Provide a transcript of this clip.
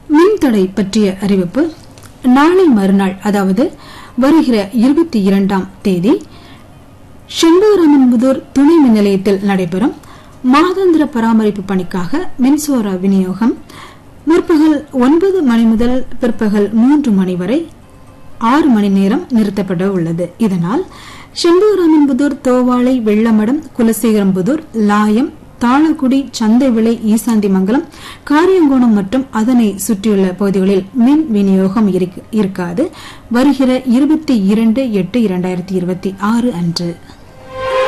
மின்தடை பற்றிய அறிவிப்பு நாளை மறுநாள் அதாவது வருகிற இருபத்தி இரண்டாம் தேதி செம்பூரமன்புதூர் துணை மின் நிலையத்தில் நடைபெறும் மாதாந்திர பராமரிப்பு பணிக்காக மின்சார விநியோகம் முற்பகல் ஒன்பது மணி முதல் பிற்பகல் மூன்று மணி வரை ஆறு மணி நேரம் நிறுத்தப்பட உள்ளது இதனால் செம்பூராமன்புதூர் தோவாளை வெள்ளமடம் குலசேகரம்புதூர் லாயம் தாளக்குடி சந்தைவிளை ஈசாந்திமங்கலம் காரியங்கோணம் மற்றும் அதனை சுற்றியுள்ள பகுதிகளில் மின் விநியோகம் இருக்காது வருகிற இருபத்தி இரண்டு எட்டு இரண்டாயிரத்தி இருபத்தி ஆறு அன்று